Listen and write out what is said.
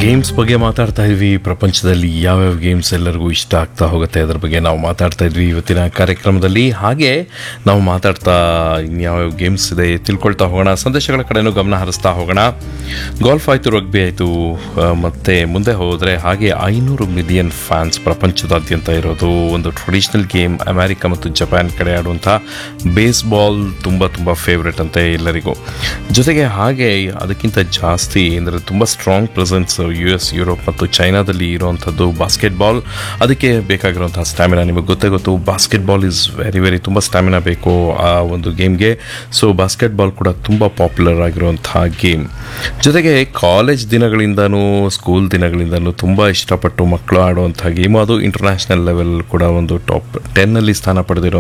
games ಬಗ್ಗೆ ಮಾತಾಡ್ತಾ ಇದ್ವಿ ಪ್ರಪಂಚದಲ್ಲಿ ಯಾವ್ಯಾವ ಗೇಮ್ಸ್ ಎಲ್ಲರಿಗೂ ಇಷ್ಟ ಆಗ್ತಾ ಹೋಗುತ್ತೆ ಅದ್ರ ಬಗ್ಗೆ ನಾವು ಮಾತಾಡ್ತಾ ಇದ್ವಿ ಇವತ್ತಿನ ಕಾರ್ಯಕ್ರಮದಲ್ಲಿ ಹಾಗೆ ನಾವು ಮಾತಾಡ್ತಾ ಇನ್ಯಾವ್ಯಾವ ಗೇಮ್ಸ್ ಇದೆ ತಿಳ್ಕೊಳ್ತಾ ಹೋಗೋಣ ಸಂದೇಶಗಳ ಕಡೆನೂ ಗಮನ ಹರಿಸ್ತಾ ಹೋಗೋಣ ಗಾಲ್ಫ್ ಆಯಿತು ರಗ್ಬಿ ಆಯಿತು ಮತ್ತು ಮುಂದೆ ಹೋದರೆ ಹಾಗೆ ಐನೂರು ಮಿಲಿಯನ್ ಫ್ಯಾನ್ಸ್ ಪ್ರಪಂಚದಾದ್ಯಂತ ಇರೋದು ಒಂದು ಟ್ರೆಡಿಷ್ನಲ್ ಗೇಮ್ ಅಮೆರಿಕ ಮತ್ತು ಜಪಾನ್ ಕಡೆ ಆಡುವಂಥ ಬೇಸ್ಬಾಲ್ ತುಂಬ ತುಂಬ ಫೇವ್ರೆಟ್ ಅಂತೆ ಎಲ್ಲರಿಗೂ ಜೊತೆಗೆ ಹಾಗೆ ಅದಕ್ಕಿಂತ ಜಾಸ್ತಿ ಅಂದರೆ ತುಂಬ strong presence U S Europe ಮತ್ತು ಚೈನಾದಲ್ಲಿ ಇರುವಂಥದ್ದು ಬಾಸ್ಕೆಟ್ಬಾಲ್ ಅದಕ್ಕೆ ಬೇಕಾಗಿರುವಂತಹ ಸ್ಟ್ಯಾಮಿನಾ ನಿಮಗೆ ಗೊತ್ತೇ ಗೊತ್ತು ಬಾಸ್ಕೆಟ್ಬಾಲ್ ಇಸ್ ವೆರಿ ವೆರಿ ತುಂಬ ಸ್ಟ್ಯಾಮಿನಾ ಬೇಕು ಆ ಒಂದು ಗೇಮ್ಗೆ ಸೊ ಬಾಸ್ಕೆಟ್ಬಾಲ್ ಕೂಡ ತುಂಬ ಪಾಪ್ಯುಲರ್ ಆಗಿರುವಂತಹ ಗೇಮ್ ಜೊತೆಗೆ ಕಾಲೇಜ್ ದಿನಗಳಿಂದನೂ ಸ್ಕೂಲ್ ದಿನಗಳಿಂದನೂ ತುಂಬ ಇಷ್ಟಪಟ್ಟು ಮಕ್ಕಳು ಆಡುವಂಥ ಗೇಮು ಅದು ಇಂಟರ್ನ್ಯಾಷನಲ್ ಲೆವೆಲ್ ಕೂಡ ಒಂದು ಟಾಪ್ ಟೆನ್ನಲ್ಲಿ ಸ್ಥಾನ ಪಡೆದಿರೋ